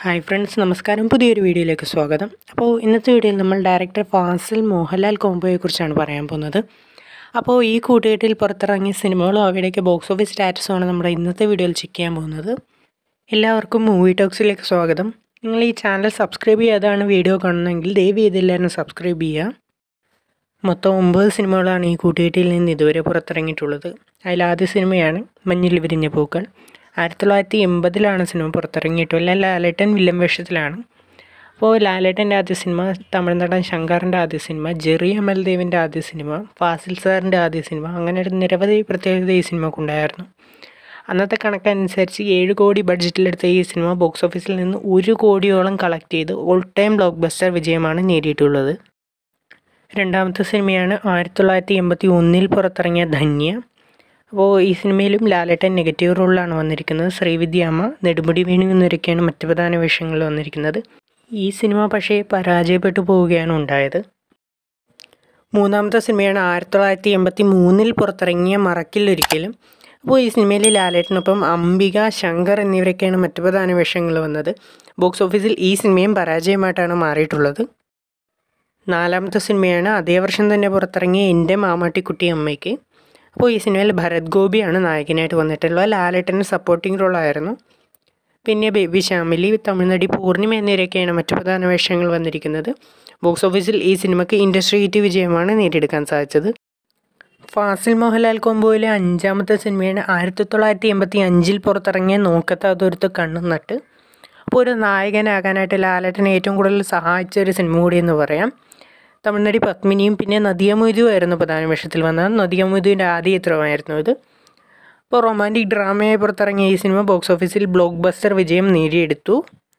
hi friends നമസ്കാരം പുതിയൊരു വീഡിയോയിലേക്ക് സ്വാഗതം അപ്പോൾ ഇന്നത്തെ വീഡിയോയിൽ നമ്മൾ ഡയറക്ടർ ഫാസിൽ മോഹൻലാൽ കോംബോയെക്കുറിച്ചാണ് പറയാൻ പോകുന്നത് അപ്പോൾ ഈ കൂട്ടുകെട്ടിൽ പുറത്തിറങ്ങിയ സിനിമകളും അവയുടെയൊക്കെ ബോക്സ് ഓഫീസ് സ്റ്റാറ്റസുമാണ് നമ്മുടെ ഇന്നത്തെ വീഡിയോയിൽ ചെക്ക് ചെയ്യാൻ പോകുന്നത് എല്ലാവർക്കും മൂവി ടോക്സിലേക്ക് സ്വാഗതം നിങ്ങൾ ഈ ചാനൽ സബ്സ്ക്രൈബ് ചെയ്യാതാണ് വീഡിയോ കാണുന്നതെങ്കിൽ ദയവ് ചെയ്തെല്ലാവരും സബ്സ്ക്രൈബ് ചെയ്യുക മൊത്തം ഒമ്പത് സിനിമകളാണ് ഈ കൂട്ടുകെട്ടിൽ നിന്ന് ഇതുവരെ പുറത്തിറങ്ങിയിട്ടുള്ളത് അതിൽ ആദ്യ സിനിമയാണ് മഞ്ഞിൽ വിരിഞ്ഞ പൂക്കൾ ആയിരത്തി തൊള്ളായിരത്തി എൺപതിലാണ് സിനിമ പുറത്തിറങ്ങിയിട്ടുള്ളത് ലാലേട്ടൻ വില്ലൻ വേഷത്തിലാണ് അപ്പോൾ ലാലേട്ടൻ്റെ ആദ്യ സിനിമ തമിഴ്നാടൻ ശങ്കറിൻ്റെ ആദ്യ സിനിമ ജെറി അമൽദേവിൻ്റെ ആദ്യ സിനിമ ഫാസിൽ സാറിൻ്റെ ആദ്യ സിനിമ അങ്ങനെ ഒരു നിരവധി പ്രത്യേകത ഈ സിനിമക്കുണ്ടായിരുന്നു അന്നത്തെ കണക്കനുസരിച്ച് ഏഴ് കോടി ബഡ്ജറ്റിലെടുത്ത ഈ സിനിമ ബോക്സ് ഓഫീസിൽ നിന്ന് ഒരു കോടിയോളം കളക്ട് ചെയ്ത് ഓൾ ടൈം ബ്ലോക്ക് ബസ്റ്റർ വിജയമാണ് നേടിയിട്ടുള്ളത് രണ്ടാമത്തെ സിനിമയാണ് ആയിരത്തി തൊള്ളായിരത്തി എൺപത്തി ഒന്നിൽ പുറത്തിറങ്ങിയ ധന്യ അപ്പോൾ ഈ സിനിമയിലും ലാലേട്ടൻ നെഗറ്റീവ് റോളിലാണ് വന്നിരിക്കുന്നത് ശ്രീവിദ്യാമ്മ നെടുമുടി വേണു എന്നൊരൊക്കെയാണ് മറ്റ് പ്രധാന വേഷങ്ങളിൽ വന്നിരിക്കുന്നത് ഈ സിനിമ പക്ഷേ പരാജയപ്പെട്ടു പോവുകയാണ് ഉണ്ടായത് മൂന്നാമത്തെ സിനിമയാണ് ആയിരത്തി തൊള്ളായിരത്തി എൺപത്തി മൂന്നിൽ പുറത്തിറങ്ങിയ മറക്കില്ലൊരിക്കലും അപ്പോൾ ഈ സിനിമയിൽ ലാലേട്ടനൊപ്പം അംബിക ശങ്കർ എന്നിവരൊക്കെയാണ് മറ്റ് പ്രധാന വേഷങ്ങളിൽ വന്നത് ബോക്സ് ഓഫീസിൽ ഈ സിനിമയും പരാജയമായിട്ടാണ് മാറിയിട്ടുള്ളത് നാലാമത്തെ സിനിമയാണ് അതേ വർഷം തന്നെ പുറത്തിറങ്ങിയ എൻ്റെ മാമാട്ടിക്കുട്ടി അമ്മയ്ക്ക് അപ്പോൾ ഈ സിനിമയിൽ ഭരത് ഗോപിയാണ് നായകനായിട്ട് വന്നിട്ടുള്ളത് ലാലേട്ടന് സപ്പോർട്ടിംഗ് റോളായിരുന്നു പിന്നെ ബേബി ശ്യാമിലി തമിഴ്നടി പൂർണിമ എന്നിവരൊക്കെയാണ് മറ്റു പ്രധാന വേഷങ്ങൾ വന്നിരിക്കുന്നത് ബോക്സ് ഓഫീസിൽ ഈ സിനിമയ്ക്ക് ഇൻഡസ്ട്രി ഹിറ്റ് വിജയമാണ് നേടിയെടുക്കാൻ സാധിച്ചത് ഫാസിൽ മോഹൻലാൽ കോംബോയിലെ അഞ്ചാമത്തെ സിനിമയാണ് ആയിരത്തി തൊള്ളായിരത്തി എൺപത്തി അഞ്ചിൽ പുറത്തിറങ്ങിയ നോക്കത്താതൊരുത്ത് കണ്ണും നട്ട് അപ്പോൾ ഒരു നായകനാകാനായിട്ട് ലാലേട്ടനെ ഏറ്റവും കൂടുതൽ സഹായിച്ച ഒരു സിനിമ കൂടി എന്ന് പറയാം തമിഴ്നടി പത്മിനിയും പിന്നെ നദിയ മൊയ്തു ആയിരുന്നു പ്രധാന വേഷത്തിൽ വന്നത് നദിയ മൊയ്തുവിൻ്റെ ആദ്യ ചിത്രമായിരുന്നു ഇത് അപ്പോൾ റൊമാൻറ്റിക് ഡ്രാമയായി പുറത്തിറങ്ങിയ ഈ സിനിമ ബോക്സ് ഓഫീസിൽ ബ്ലോക്ക് ബസ്റ്റർ വിജയം നേടിയെടുത്തു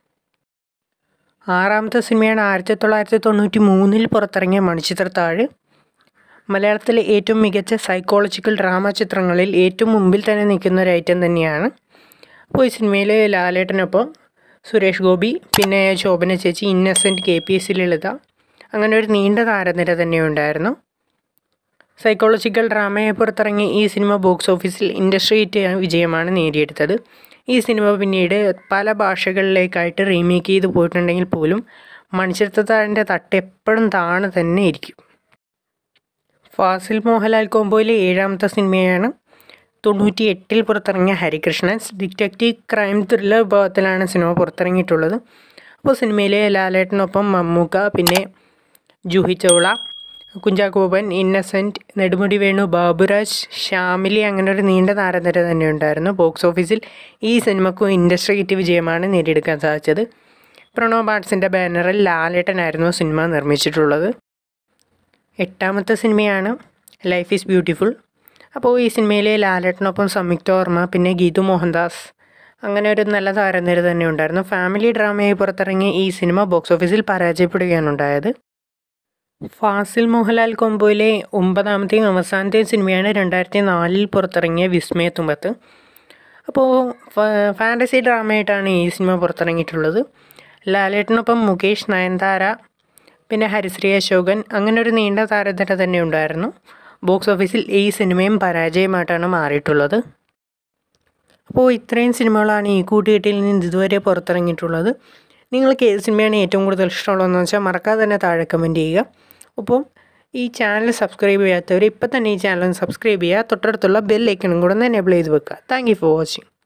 ആറാമത്തെ സിനിമയാണ് ആയിരത്തി തൊള്ളായിരത്തി തൊണ്ണൂറ്റി മൂന്നിൽ പുറത്തിറങ്ങിയ മണിച്ചിത്രത്താഴ് മലയാളത്തിലെ ഏറ്റവും മികച്ച സൈക്കോളജിക്കൽ ഡ്രാമ ചിത്രങ്ങളിൽ ഏറ്റവും മുമ്പിൽ തന്നെ നിൽക്കുന്ന ഒരു ഐറ്റം തന്നെയാണ് അപ്പോൾ ഈ സിനിമയിൽ ലാലേട്ടനൊപ്പം സുരേഷ് ഗോപി പിന്നെ ശോഭന ചേച്ചി Innocent K P S C Lalitha അങ്ങനെ ഒരു നീണ്ട താരനിര തന്നെ ഉണ്ടായിരുന്നു സൈക്കോളജിക്കൽ ഡ്രാമയെ പുറത്തിറങ്ങിയ ഈ സിനിമ ബോക്സ് ഓഫീസിൽ ഇൻഡസ്ട്രി ഹിറ്റ് വിജയമാണ് നേടിയെടുത്തത് ഈ സിനിമ പിന്നീട് പല ഭാഷകളിലേക്കായിട്ട് റീമേക്ക് ചെയ്ത് പോയിട്ടുണ്ടെങ്കിൽ പോലും മണിച്ചിത്രത്താഴിൻ്റെ തട്ട് എപ്പോഴും താണു തന്നെ ഇരിക്കും ഫാസിൽ മോഹൻലാൽ കോംബോയിലെ ഏഴാമത്തെ സിനിമയാണ് തൊണ്ണൂറ്റി എട്ടിൽ പുറത്തിറങ്ങിയ ഹരികൃഷ്ണൻ ഡിറ്റക്റ്റീവ് ക്രൈം ത്രില്ലർ വിഭാഗത്തിലാണ് സിനിമ പുറത്തിറങ്ങിയിട്ടുള്ളത് അപ്പോൾ സിനിമയിലെ ലാലേട്ടനൊപ്പം മമ്മൂക്ക പിന്നെ ജൂഹി ചൗള കുഞ്ചാക്കോപൻ ഇന്നസെൻറ്റ് നെടുമുടി വേണു ബാബുരാജ് ശ്യാമിലി അങ്ങനെ ഒരു നീണ്ട താരനിര തന്നെ ഉണ്ടായിരുന്നു ബോക്സ് ഓഫീസിൽ ഈ സിനിമക്കും ഇൻഡസ്ട്രി ഹിറ്റ് വിജയമാണ് നേടിയെടുക്കാൻ സാധിച്ചത് പ്രണവ് ആർട്സിൻ്റെ ബാനറിൽ ലാലേട്ടനായിരുന്നു സിനിമ നിർമ്മിച്ചിട്ടുള്ളത് എട്ടാമത്തെ സിനിമയാണ് ലൈഫ് ഈസ് ബ്യൂട്ടിഫുൾ അപ്പോൾ ഈ സിനിമയിലെ ലാലേട്ടനൊപ്പം സംയുക്ത വർമ്മ പിന്നെ ഗീതു മോഹൻദാസ് അങ്ങനെ ഒരു നല്ല താരനിര തന്നെ ഉണ്ടായിരുന്നു ഫാമിലി ഡ്രാമയായി പുറത്തിറങ്ങിയ ഈ സിനിമ ബോക്സ് ഓഫീസിൽ പരാജയപ്പെടുകയാണ് ഉണ്ടായത് ഫാസിൽ മോഹൻലാൽ കോംബോയിലെ ഒമ്പതാമത്തെയും അവസാനത്തെയും സിനിമയാണ് രണ്ടായിരത്തി നാലിൽ പുറത്തിറങ്ങിയ വിസ്മയത്തുമ്പത്ത് അപ്പോൾ ഫാൻറ്റസി ഡ്രാമയായിട്ടാണ് ഈ സിനിമ പുറത്തിറങ്ങിയിട്ടുള്ളത് ലാലേട്ടനൊപ്പം മുകേഷ് നയൻതാര പിന്നെ ഹരിശ്രീ അശോകൻ അങ്ങനെ ഒരു നീണ്ട താരനിര തന്നെ ഉണ്ടായിരുന്നു ബോക്സ് ഓഫീസിൽ ഈ സിനിമയും പരാജയമായിട്ടാണ് മാറിയിട്ടുള്ളത് അപ്പോൾ ഇത്രയും സിനിമകളാണ് ഈ കൂട്ടുകെട്ടിൽ നിന്ന് ഇതുവരെ പുറത്തിറങ്ങിയിട്ടുള്ളത് നിങ്ങൾക്ക് ഏത് സിനിമയാണ് ഏറ്റവും കൂടുതൽ ഇഷ്ടമുള്ളതെന്ന് വെച്ചാൽ മറക്കാതെ തന്നെ താഴെ കമൻറ്റ് ചെയ്യുക അപ്പോൾ ഈ ചാനൽ സബ്സ്ക്രൈബ് ചെയ്യാത്തവർ ഇപ്പം തന്നെ ഈ ചാനൽ സബ്സ്ക്രൈബ് ചെയ്യുക തൊട്ടടുത്തുള്ള ബെൽ ഐക്കണും കൂടെ ഒന്ന് എനേബിൾ ചെയ്ത് വെക്കുക താങ്ക് യു ഫോർ വാച്ചിങ്